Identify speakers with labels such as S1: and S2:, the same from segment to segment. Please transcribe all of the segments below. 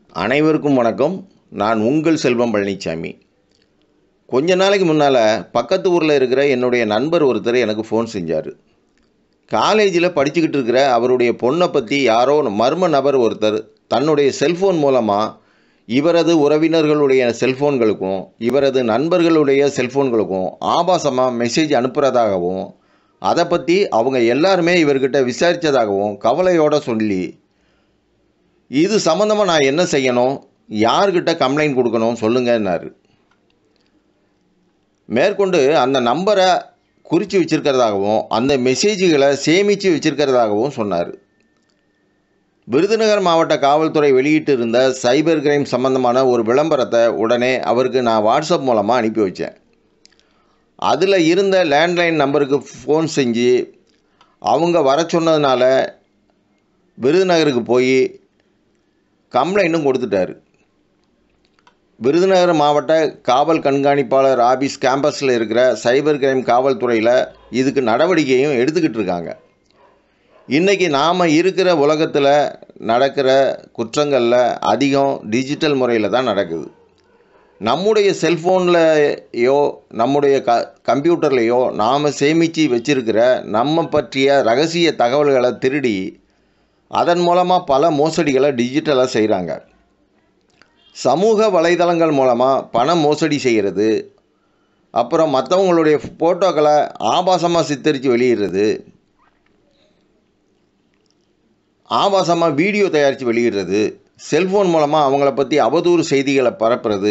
S1: அனைவருக்கும் வணக்கம் நான் உங்கள் செல்வம் பழனிசாமி கொஞ்ச நாளைக்கு முன்னால் பக்கத்து ஊரில் இருக்கிற என்னுடைய நண்பர் ஒருத்தர் எனக்கு ஃபோன் செஞ்சார் காலேஜில் படிச்சுக்கிட்டு இருக்கிற அவருடைய பொண்ணை பற்றி யாரோ மர்ம நபர் ஒருத்தர் தன்னுடைய செல்ஃபோன் மூலமாக இவரது உறவினர்களுடைய செல்ஃபோன்களுக்கும் இவரது நண்பர்களுடைய செல்ஃபோன்களுக்கும் ஆபாசமாக மெசேஜ் அனுப்புகிறதாகவும் அதை பற்றி அவங்க எல்லாருமே இவர்கிட்ட விசாரித்ததாகவும் கவலையோடு சொல்லி இது சம்மந்தமாக நான் என்ன செய்யணும் யார்கிட்ட கம்ப்ளைண்ட் கொடுக்கணும் சொல்லுங்கன்னாரு மேற்கொண்டு அந்த நம்பரை குறித்து வச்சிருக்கிறதாகவும் அந்த மெசேஜுகளை சேமித்து வச்சிருக்கிறதாகவும் சொன்னார் விருதுநகர் மாவட்ட காவல்துறை வெளியிட்டு இருந்த சைபர் கிரைம் சம்பந்தமான ஒரு விளம்பரத்தை உடனே அவருக்கு நான் வாட்ஸ்அப் மூலமாக அனுப்பி வச்சேன் அதில் இருந்த லேண்ட்லைன் நம்பருக்கு ஃபோன் செஞ்சு அவங்க வர சொன்னதுனால விருதுநகருக்கு போய் கம்ப்ளைண்ட்டும் கொடுத்துட்டாரு விருதுநகர் மாவட்ட காவல் கண்காணிப்பாளர் ஆபீஸ் கேம்பஸில் இருக்கிற சைபர் கிரைம் காவல்துறையில் இதுக்கு நடவடிக்கையும் எடுத்துக்கிட்டு இருக்காங்க இன்றைக்கி நாம் இருக்கிற உலகத்தில் நடக்கிற குற்றங்களில் அதிகம் டிஜிட்டல் முறையில் தான் நடக்குது நம்முடைய செல்ஃபோன்லையோ நம்முடைய க கம்ப்யூட்டர்லேயோ நாம் சேமித்து வச்சிருக்கிற நம்ம பற்றிய ரகசிய தகவல்களை திருடி அதன் மூலமாக பல மோசடிகளை டிஜிட்டலாக செய்கிறாங்க சமூக வலைதளங்கள் மூலமாக பண மோசடி செய்கிறது அப்புறம் மற்றவங்களுடைய ஃபோட்டோக்களை ஆபாசமாக சித்தரித்து வெளியிடுறது ஆபாசமாக வீடியோ தயாரித்து வெளியிடுறது செல்ஃபோன் மூலமாக அவங்கள பற்றி அவதூறு செய்திகளை பரப்புறது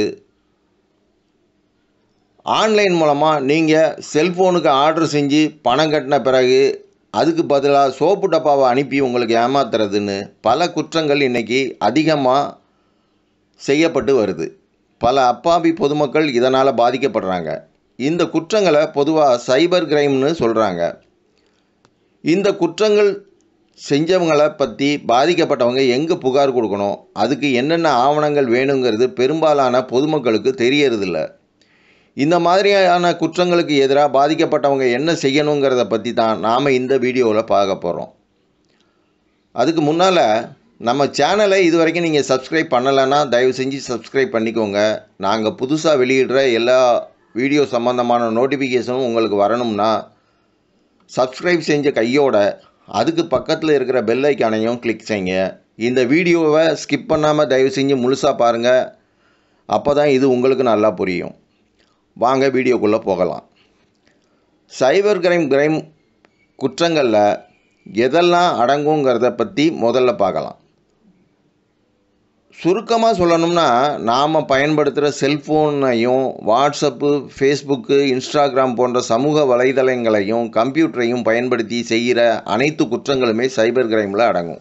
S1: ஆன்லைன் மூலமாக நீங்கள் செல்ஃபோனுக்கு ஆர்டர் செஞ்சு பணம் கட்டின பிறகு அதுக்கு பதிலாக சோப்பு டப்பாவை அனுப்பி உங்களுக்கு ஏமாத்துறதுன்னு பல குற்றங்கள் இன்றைக்கி அதிகமாக செய்யப்பட்டு வருது பல அப்பாவி பொதுமக்கள் இதனால் பாதிக்கப்படுறாங்க இந்த குற்றங்களை பொதுவாக சைபர் கிரைம்னு சொல்கிறாங்க இந்த குற்றங்கள் செஞ்சவங்களை பற்றி பாதிக்கப்பட்டவங்க எங்கே புகார் கொடுக்கணும் அதுக்கு என்னென்ன ஆவணங்கள் வேணுங்கிறது பெரும்பாலான பொதுமக்களுக்கு தெரியறதில்ல இந்த மாதிரியான குற்றங்களுக்கு எதிராக பாதிக்கப்பட்டவங்க என்ன செய்யணுங்கிறத பற்றி தான் நாம் இந்த வீடியோவில் பார்க்க போகிறோம் அதுக்கு முன்னால் நம்ம சேனலை இது வரைக்கும் நீங்கள் சப்ஸ்கிரைப் பண்ணலைன்னா தயவு செஞ்சு சப்ஸ்கிரைப் பண்ணிக்கோங்க நாங்கள் புதுசாக வெளியிடுற எல்லா வீடியோ சம்மந்தமான நோட்டிஃபிகேஷனும் உங்களுக்கு வரணும்னா சப்ஸ்கிரைப் செஞ்ச கையோட அதுக்கு பக்கத்தில் இருக்கிற பெல் ஐக்கானையும் கிளிக் செய்யுங்க இந்த வீடியோவை ஸ்கிப் பண்ணாமல் தயவு செஞ்சு முழுசாக பாருங்கள் அப்போ தான் இது உங்களுக்கு நல்லா புரியும் வாங்க வீடியோக்குள்ளே போகலாம் சைபர் கிரைம் கிரைம் குற்றங்களில் எதெல்லாம் அடங்குங்கிறத பற்றி முதல்ல பார்க்கலாம் சுருக்கமாக சொல்லணும்னா நாம் பயன்படுத்துகிற செல்ஃபோனையும் வாட்ஸ்அப்பு ஃபேஸ்புக்கு இன்ஸ்டாகிராம் போன்ற சமூக வலைதளங்களையும் கம்ப்யூட்டரையும் பயன்படுத்தி செய்கிற அனைத்து குற்றங்களுமே சைபர் கிரைமில் அடங்கும்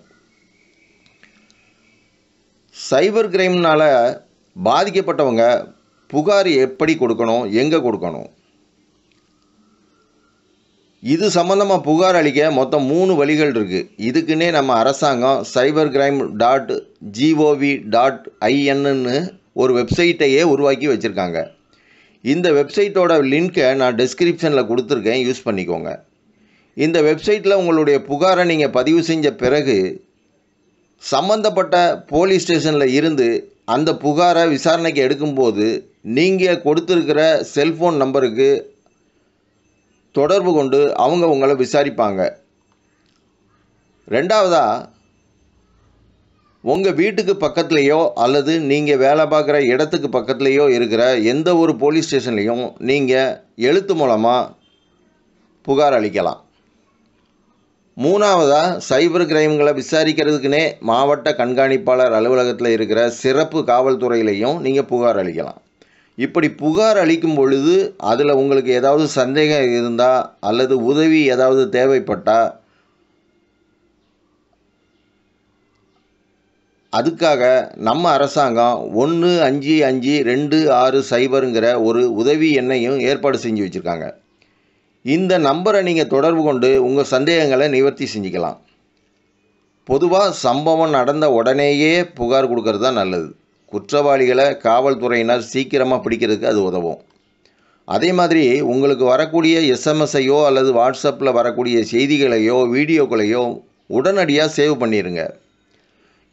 S1: சைபர் கிரைம்னால் பாதிக்கப்பட்டவங்க புகார் எப்படி கொடுக்கணும் எங்கே கொடுக்கணும் இது சம்மந்தமாக புகார் அளிக்க மொத்தம் மூணு வழிகள் இருக்குது இதுக்குன்னே நம்ம அரசாங்கம் cyber crime dot GOV dot ஐஎன்னு ஒரு வெப்சைட்டையே உருவாக்கி வச்சுருக்காங்க இந்த வெப்சைட்டோட லிங்க்கை நான் டிஸ்கிரிப்ஷனில் கொடுத்துருக்கேன் யூஸ் பண்ணிக்கோங்க இந்த வெப்சைட்டில் உங்களுடைய புகாரை நீங்கள் பதிவு செஞ்ச பிறகு சம்மந்தப்பட்ட போலீஸ் ஸ்டேஷனில் இருந்து அந்த புகாரை விசாரணைக்கு எடுக்கும்போது நீங்கள் கொடுத்துருக்கிற செல்ஃபோன் நம்பருக்கு தொடர்பு கொண்டு அவங்க உங்களை விசாரிப்பாங்க ரெண்டாவதாக உங்கள் வீட்டுக்கு பக்கத்துலேயோ அல்லது நீங்கள் வேலை பார்க்குற இடத்துக்கு பக்கத்துலேயோ இருக்கிற எந்த ஒரு போலீஸ் ஸ்டேஷன்லேயும் நீங்கள் எழுத்து மூலமாக புகார் அளிக்கலாம் மூணாவதாக சைபர் கிரைம்களை விசாரிக்கிறதுக்குனே மாவட்ட கண்காணிப்பாளர் அலுவலகத்தில் இருக்கிற சிறப்பு காவல்துறையிலையும் நீங்கள் புகார் அளிக்கலாம் இப்படி புகார் அளிக்கும் பொழுது அதில் உங்களுக்கு ஏதாவது சந்தேகம் இருந்தால் அல்லது உதவி ஏதாவது தேவைப்பட்டால் அதுக்காக நம்ம அரசாங்கம் ஒன்று அஞ்சு அஞ்சு ரெண்டு ஆறு சைபருங்கிற ஒரு உதவி எண்ணையும் ஏற்பாடு செஞ்சு வச்சுருக்காங்க இந்த நம்பரை நீங்கள் தொடர்பு கொண்டு உங்கள் சந்தேகங்களை நிவர்த்தி செஞ்சுக்கலாம் பொதுவாக சம்பவம் நடந்த உடனேயே புகார் கொடுக்கறது தான் நல்லது குற்றவாளிகளை காவல்துறையினர் சீக்கிரமாக பிடிக்கிறதுக்கு அது உதவும் அதே மாதிரி உங்களுக்கு வரக்கூடிய எஸ்எம்எஸ்ஸையோ அல்லது வாட்ஸ்அப்பில் வரக்கூடிய செய்திகளையோ வீடியோக்களையோ உடனடியாக சேவ் பண்ணிடுங்க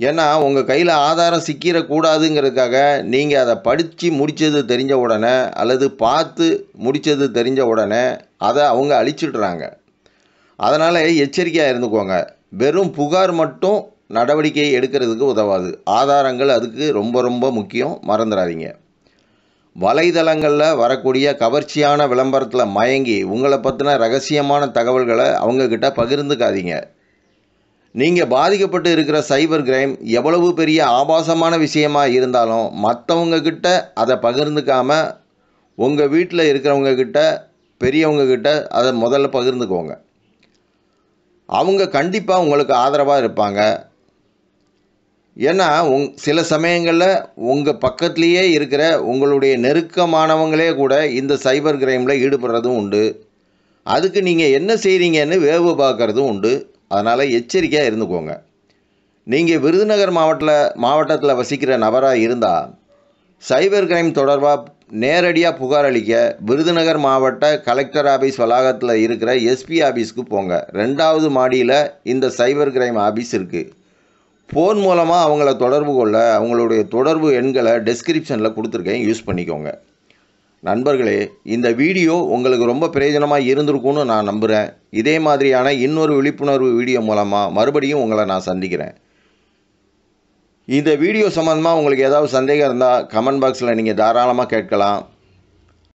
S1: ஏன்னா உங்கள் கையில் ஆதாரம் சிக்கிடக்கூடாதுங்கிறதுக்காக நீங்கள் அதை படித்து முடித்தது தெரிஞ்ச உடனே அல்லது பார்த்து முடித்தது தெரிஞ்ச உடனே அதை அவங்க அழிச்சிடுறாங்க அதனால் எச்சரிக்கையாக இருந்துக்கோங்க வெறும் புகார் மட்டும் நடவடிக்கை எடுக்கிறதுக்கு உதவாது ஆதாரங்கள் அதுக்கு ரொம்ப ரொம்ப முக்கியம் மறந்துடாதீங்க வலைதளங்களில் வரக்கூடிய கவர்ச்சியான விளம்பரத்தில் மயங்கி உங்களை பற்றின ரகசியமான தகவல்களை அவங்கக்கிட்ட பகிர்ந்துக்காதீங்க நீங்கள் பாதிக்கப்பட்டு இருக்கிற சைபர் கிரைம் எவ்வளவு பெரிய ஆபாசமான விஷயமா இருந்தாலும் மற்றவங்க கிட்ட அதை பகிர்ந்துக்காம உங்கள் வீட்டில் இருக்கிறவங்க கிட்ட பெரியவங்க கிட்ட அதை முதல்ல பகிர்ந்துக்கோங்க அவங்க கண்டிப்பாக உங்களுக்கு ஆதரவாக இருப்பாங்க ஏன்னா உங் சில சமயங்களில் உங்கள் பக்கத்துலேயே இருக்கிற உங்களுடைய நெருக்கமானவங்களே கூட இந்த சைபர் கிரைமில் ஈடுபடுறதும் உண்டு அதுக்கு நீங்கள் என்ன செய்கிறீங்கன்னு வேவு பார்க்குறதும் உண்டு அதனால் எச்சரிக்கையாக இருந்துக்கோங்க நீங்கள் விருதுநகர் மாவட்டத்தில் மாவட்டத்தில் வசிக்கிற நபராக இருந்தால் சைபர் கிரைம் தொடர்பாக நேரடியாக புகார் அளிக்க விருதுநகர் மாவட்ட கலெக்டர் ஆஃபீஸ் வளாகத்தில் இருக்கிற எஸ்பி ஆஃபீஸ்க்கு போங்க ரெண்டாவது மாடியில் இந்த சைபர் கிரைம் ஆஃபீஸ் இருக்குது ஃபோன் மூலமாக அவங்கள தொடர்பு கொள்ள அவங்களுடைய தொடர்பு எண்களை டெஸ்கிரிப்ஷனில் கொடுத்துருக்கேன் யூஸ் பண்ணிக்கோங்க நண்பர்களே இந்த வீடியோ உங்களுக்கு ரொம்ப பிரயோஜனமாக இருந்திருக்கும்னு நான் நம்புகிறேன் இதே மாதிரியான இன்னொரு விழிப்புணர்வு வீடியோ மூலமாக மறுபடியும் உங்களை நான் சந்திக்கிறேன் இந்த வீடியோ சம்மந்தமாக உங்களுக்கு ஏதாவது சந்தேகம் இருந்தால் கமெண்ட் பாக்ஸில் நீங்கள் தாராளமாக கேட்கலாம்